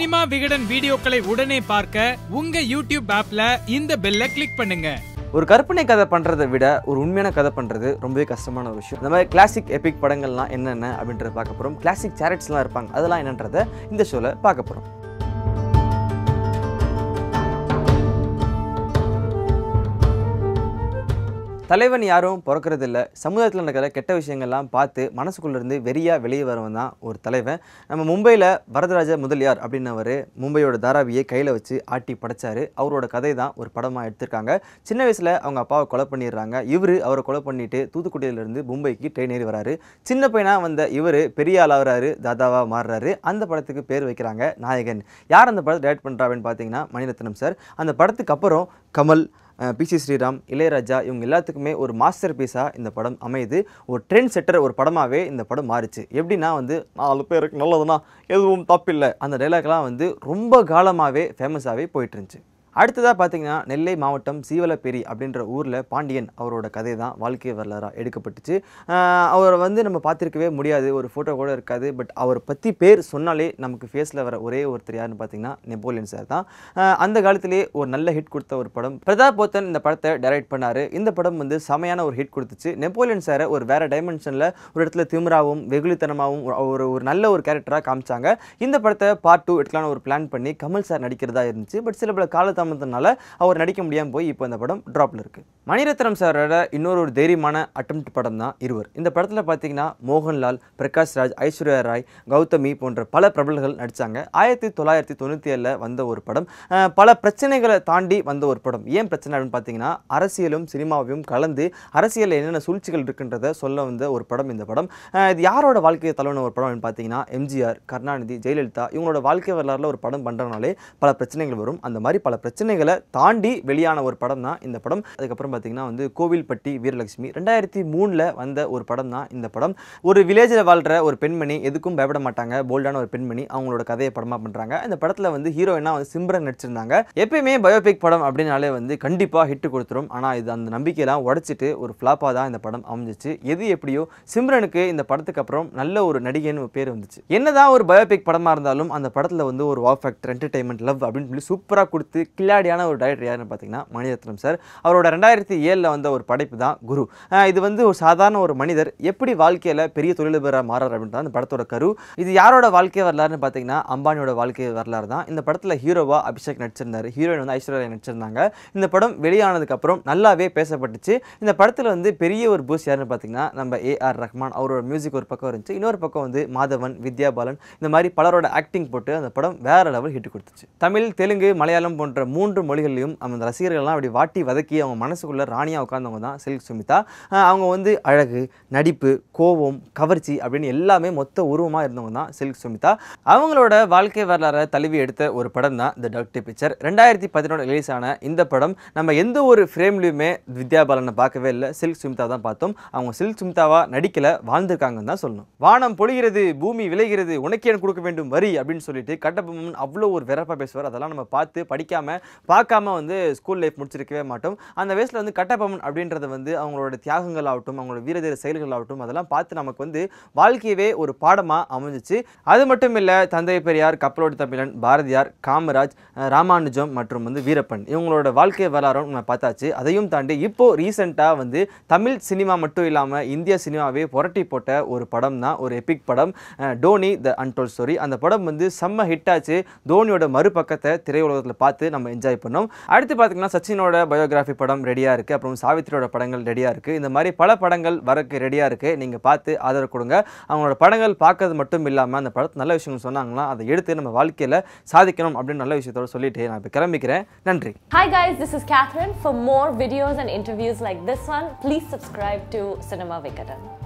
Cinema Vikatan வீடியோக்களை உடனே பார்க்க உங்க யூடியூப் ஆப்ல இந்த பெல்ல கிளிக் பண்ணுங்க ஒரு கற்பனை கதை பண்ணுறதை விட ஒரு உண்மையான கதை பண்ணுறது ரொம்பவே கஷ்டமான ஒரு விஷயம் இந்த மாதிரி கிளாசிக் எபிக் படங்கள்லாம் என்னென்ன அப்படின்றத பார்க்க போகிறோம் கிளாசிக் சேரட்ஸ்லாம் இருப்பாங்க அதெல்லாம் என்னன்றதை இந்த ஷோவில் பார்க்க போகிறோம் தலைவன் யாரும் பிறக்கிறது இல்லை சமுதாயத்தில் நடக்கிற கெட்ட விஷயங்கள்லாம் பார்த்து மனசுக்குள்ள இருந்து வெறியா வெளியே வரவன் தான் ஒரு தலைவன் நம்ம மும்பையில் வரதராஜ முதலியார் அப்படின்னவர் மும்பையோட தாராவியை கையில் வச்சு ஆட்டி படைச்சாரு அவரோட கதை தான் ஒரு படமாக எடுத்திருக்காங்க சின்ன வயசில் அவங்க அப்பாவை கொலை பண்ணிடுறாங்க இவர் அவரை கொலை பண்ணிட்டு தூத்துக்குடியிலேருந்து மும்பைக்கு ட்ரெயின் ஏறி வராரு சின்ன பையனாக வந்த இவர் பெரிய ஆளாகிறாரு தாதாவாக மாறுறாரு அந்த படத்துக்கு பேர் வைக்கிறாங்க நாயகன் யார் அந்த படத்தை டைரக்ட் பண்ணுறா அப்படின்னு பார்த்தீங்கன்னா மணிரத்னம் சார் அந்த படத்துக்கு அப்புறம் கமல் பி சி ஸ்ரீராம் இளையராஜா இவங்க எல்லாத்துக்குமே ஒரு மாஸ்டர் பீஸாக இந்த படம் அமையுது ஒரு ட்ரெண்ட் செட்டர் ஒரு படமாகவே இந்த படம் மாறிச்சு எப்படின்னா வந்து நாலு பேருக்கு நல்லதுன்னா எதுவும் தப்பில்லை அந்த டைலாக்லாம் வந்து ரொம்ப காலமாகவே ஃபேமஸாகவே போயிட்டு இருந்துச்சு அடுத்ததாக பார்த்தீங்கன்னா நெல்லை மாவட்டம் சீவலப்பேரி அப்படின்ற ஊரில் பாண்டியன் அவரோட கதை தான் வாழ்க்கை வரலாறாக எடுக்கப்பட்டுச்சு ஆஹ் அவரை வந்து நம்ம பார்த்துருக்கவே முடியாது ஒரு ஃபோட்டோ கூட இருக்காது பட் அவரை பற்றி பேர் சொன்னாலே நமக்கு ஃபேஸில் வர ஒரே ஒருத்தர் யாருன்னு பார்த்தீங்கன்னா நெப்போலியன் சார் தான் ஆஹ் அந்த காலத்திலேயே ஒரு நல்ல ஹிட் கொடுத்த ஒரு படம் பிரதாப் போத்தன் இந்த படத்தை டைரக்ட் பண்ணார் இந்த படம் வந்து செமையான ஒரு ஹிட் கொடுத்துச்சு நெப்போலியன் சாரை ஒரு வேற டைமென்ஷனில் ஒரு இடத்துல திமிராவும் வெகுளித்தனமாகவும் ஒரு- ஒரு ஒரு நல்ல ஒரு கேரக்டராக காமிச்சாங்க இந்த படத்தை பார்ட் டூ எடுக்கலாம்னு ஒரு பிளான் பண்ணி கமல் சார் நடிக்கிறதா இருந்துச்சு பட் சில பல காலதாமதத்தினால அவர் நடிக்க முடியாமல் போய் இப்போ இந்த படம் ட்ராப்ல இருக்கு மணிரத்னம் சாரோட இன்னொரு ஒரு தைரியமான அட்டம்ப்ட் படம் தான் இருவர் இந்த படத்தில் பார்த்தீங்கன்னா மோகன்லால் பிரகாஷ் ராஜ் ஐஸ்வர்யா ராய் கௌதமி போன்ற பல பிரபலங்கள் நடித்தாங்க ஆயிரத்தி தொள்ளாயிரத்தி தொண்ணூற்றி ஏழில் வந்த ஒரு படம் அஹ் பல பிரச்சனைகளை தாண்டி வந்த ஒரு படம் ஏன் பிரச்சனை அப்படின்னு பார்த்தீங்கன்னா அரசியலும் சினிமாவையும் கலந்து அரசியலில் என்னென்ன சூழ்ச்சிகள் இருக்குன்றதை சொல்ல வந்த ஒரு படம் இந்த படம் அஹ் இது யாரோட வாழ்க்கையை தழுவின ஒரு படம் அப்படின்னு பார்த்தீங்கன்னா எம்ஜிஆர் கருணாநிதி ஜெயலலிதா இவங்களோட வாழ்க்கை வரலாறுல ஒரு படம் பண்ணுறனாலே பல பிரச்சனைகள் வரும் அந்த மாதிரி பல பிரச்சனைகளை தாண்டி வெளியான ஒரு படம் தான் இந்த படம் அதுக்கப்புறம் பார்த்தீங்கன்னா வந்து கோவில்பட்டி வீரலட்சுமி ரெண்டாயிரத்தி மூணில் வந்த ஒரு படம் தான் இந்த படம் ஒரு வில்லேஜில் வாழ்கிற ஒரு பெண்மணி எதுக்கும் பயப்பட மாட்டாங்க போல்டான ஒரு பெண்மணி அவங்களோட கதையை படமாக பண்ணுறாங்க இந்த படத்தில் வந்து ஹீரோயினாக வந்து சிம்ரன் நடிச்சிருந்தாங்க எப்பயுமே பயோபிக் படம் அப்படின்னாலே வந்து கண்டிப்பாக ஹிட் கொடுத்துரும் ஆனால் இது அந்த நம்பிக்கையெல்லாம் உடைச்சிட்டு ஒரு ஃப்ளாப்பாக தான் இந்த படம் அமைஞ்சிச்சு எது எப்படியோ சிம்ரனுக்கு இந்த படத்துக்கு அப்புறம் நல்ல ஒரு நடிகைன்னு ஒரு பேர் வந்துச்சு என்னதான் ஒரு பயோபிக் படமாக இருந்தாலும் அந்த படத்தில் வந்து ஒரு வா ஃபேக்டர் என்டர்டைன்மெண்ட் லவ் அப்படின்னு சொல்லி சூப்பராக கொடுத்து கில்லாடியான ஒரு டைரக்டர் யாருன்னு பார்த்தீங்கன்னா மணிரத்னம் சார் அவரோட ரெண்டாயிரத்தி ஏழில் வந்த ஒரு படைப்பு தான் குரு அஹ் இது வந்து ஒரு சாதாரண ஒரு மனிதர் எப்படி வாழ்க்கையில் பெரிய தொழிலதிபராக மாறார் அப்படின்றது அந்த படத்தோட கரு இது யாரோட வாழ்க்கை வரலாறுன்னு பார்த்தீங்கன்னா அம்பானியோட வாழ்க்கை வரலாறு தான் இந்த படத்தில் ஹீரோவா அபிஷேக் நடிச்சிருந்தாரு ஹீரோயின் வந்து ஐஸ்வர்யா ராய் நடிச்சிருந்தாங்க இந்த படம் வெளியானதுக்கு அப்புறம் நல்லாவே பேசப்பட்டுச்சு இந்த படத்தில் வந்து பெரிய ஒரு பூஸ் யாருன்னு பார்த்தீங்கன்னா நம்ம ஏ ஆர் ரஹ்மான் அவரோட மியூசிக் ஒரு பக்கம் இருந்துச்சு இன்னொரு பக்கம் வந்து மாதவன் வித்யா பாலன் இந்த மாதிரி பலரோட ஆக்டிங் போட்டு அந்த படம் வேற லெவல் ஹிட் கொடுத்துச்சு தமிழ் தெலுங்கு மலையாளம் போன்ற மூன்று மொழிகள்லையும் அந்த ரசிகர்கள்லாம் அப்படி வாட்டி வதக்கி அவங்க மனசுக்குள்ள ராணியாக உட்கார்ந்தவங்க தான் சில்க் சுமிதா அஹ் அவங்க வந்து அழகு நடிப்பு கோவம் கவர்ச்சி அப்படின்னு எல்லாமே மொத்த உருவமாக இருந்தவங்க தான் சில்க் சுமிதா அவங்களோட வாழ்க்கை வரலாறை தழுவி எடுத்த ஒரு படம் தான் த டக்டி பிக்சர் ரெண்டாயிரத்தி பதினொன்று ரிலீஸ் ஆன இந்த படம் நம்ம எந்த ஒரு ஃப்ரேம்லையுமே வித்யா பாலனை பார்க்கவே இல்லை சில்க் சுமிதா தான் பார்த்தோம் அவங்க சில்க் சுமிதாவா நடிக்கல வாழ்ந்திருக்காங்கன்னு தான் சொல்லணும் வானம் பொழிகிறது பூமி விளைகிறது உனக்கே கொடுக்க வேண்டும் வரி அப்படின்னு சொல்லிட்டு கட்டபொம்மன் அவ்வளோ ஒரு வெறப்பா பேசுவார் அதெல்லாம் நம்ம பார்த்து படிக்காம பார்க்காம வந்து ஸ்கூல் லைஃப் முடிச்சிருக்கவே மாட்டோம் அந்த வயசில் வந்து கட்டபொம்மன் அப்படின்றது வந்து அவங்களோட தியாகங்கள் ஆகட்டும் அவங்களோட வீரதீர செயல்கள் ஆகட்டும் அதெல்லாம் பார்த்து நமக்கு வந்து வாழ்க்கையவே ஒரு பாடமாக அமைஞ்சிச்சு அது மட்டும் இல்லை தந்தை பெரியார் கப்பலோடு தமிழன் பாரதியார் காமராஜ் அஹ் ராமானுஜம் மற்றும் வந்து வீரப்பன் இவங்களோட வாழ்க்கை வரலாறும் நம்ம பார்த்தாச்சு அதையும் தாண்டி இப்போ ரீசெண்டாக வந்து தமிழ் சினிமா மட்டும் இல்லாமல் இந்திய சினிமாவே புரட்டி போட்ட ஒரு படம் தான் ஒரு எபிக் படம் அஹ் டோனி த அன்டோல் ஸ்டோரி அந்த படம் வந்து செம்ம ஹிட் ஆச்சு தோனியோட மறுபக்கத்தை திரையுலகத்தில் பார்த்து நம்ம என்ஜாய் பண்ணோம் அடுத்து பார்த்தீங்கன்னா சச்சினோட பயோகிராஃபி படம் ரெடியாக இருக்குது அப்புறம் சாவித்திரியோட படங்கள் ரெடியாக இருக்குது இந்த மாதிரி பல படங்கள் வரக்கு ரெடியாக இருக்குது நீங்கள் பார்த்து ஆதரவு கொடுங்க அவங்களோட படங்கள் பார்க்கறது மட்டும் இல்லாமல் அந்த படத்து நல்ல விஷயங்கள் சொன்னாங்களா அதை எடுத்து நம்ம வாழ்க்கையில் சாதிக்கணும் அப்படின்னு நல்ல விஷயத்தோட சொல்லிட்டு நான் இப்போ கிளம்பிக்கிறேன் நன்றி Hi guys, this is Catherine. For more videos and interviews like this one, please subscribe to Cinema Vikatan.